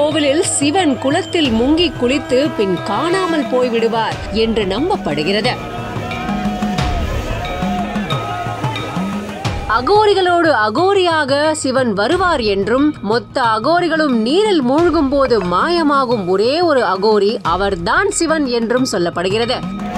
கோவிலில் சிவன் குளத்தில் முங்கி குளித்து பின் காணாமல் போய்விடுவார் என்று நம்பப்படுகிறது அகோரிகளோடு அகோரியாக சிவன் வருவார் என்றும் மொத்த அகோரிகளும் நீரில் மூழ்கும் போது மாயமாகும் ஒரே ஒரு அகோரி அவர்தான் சிவன் என்றும் சொல்லப்படுகிறது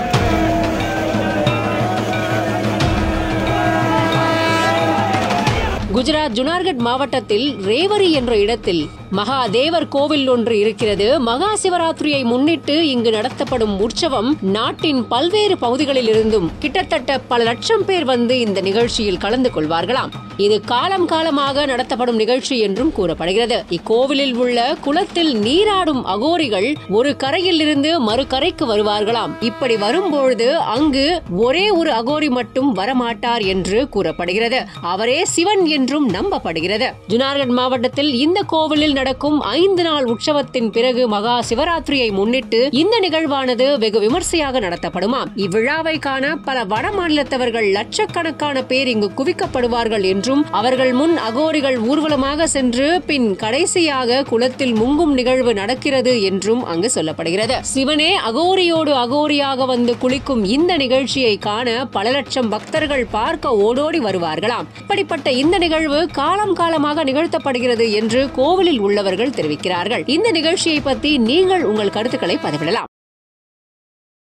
குஜராத் ஜுனார்கட் மாவட்டத்தில் ரேவரி என்ற இடத்தில் மகாதேவர் கோவில் ஒன்று இருக்கிறது மகா சிவராத்திரியை முன்னிட்டு இங்கு நடத்தப்படும் உற்சவம் நாட்டின் பல்வேறு பகுதிகளில் இருந்தும் கிட்டத்தட்ட பல லட்சம் பேர் வந்து இந்த நிகழ்ச்சியில் கலந்து கொள்வார்களாம் இது காலம் காலமாக நடத்தப்படும் நிகழ்ச்சி என்றும் கூறப்படுகிறது இக்கோவிலில் உள்ள குளத்தில் நீராடும் அகோரிகள் ஒரு கரையில் இருந்து மறு கரைக்கு வருவார்களாம் இப்படி வரும்பொழுது அங்கு ஒரே ஒரு அகோரி மட்டும் வரமாட்டார் என்று கூறப்படுகிறது அவரே சிவன் என்றும் நம்பப்படுகிறது ஜுனார்கட் மாவட்டத்தில் இந்த கோவிலில் நடக்கும் ஐந்து நாள் உற்சவத்தின் பிறகு மகா சிவராத்திரியை முன்னிட்டு இந்த நிகழ்வானது வெகு விமர்சையாக நடத்தப்படுமாம் இவ்விழாவை காண பல வட மாநிலத்தவர்கள் லட்சக்கணக்கான பேர் இங்கு குவிக்கப்படுவார்கள் என்றும் அவர்கள் முன் அகோரிகள் ஊர்வலமாக சென்று பின் கடைசியாக குளத்தில் முங்கும் நிகழ்வு நடக்கிறது என்றும் அங்கு சொல்லப்படுகிறது சிவனே அகோரியோடு அகோரியாக வந்து குளிக்கும் இந்த நிகழ்ச்சியை காண பல லட்சம் பக்தர்கள் பார்க்க ஓடோடி வருவார்களாம் இப்படிப்பட்ட இந்த நிகழ்வு காலம் காலமாக நிகழ்த்தப்படுகிறது என்று கோவிலில் உள்ளவர்கள் தெரிவிக்கிறார்கள் இந்த நிகழ்ச்சியை பத்தி நீங்கள் உங்கள் கருத்துக்களை பதிவிடலாம்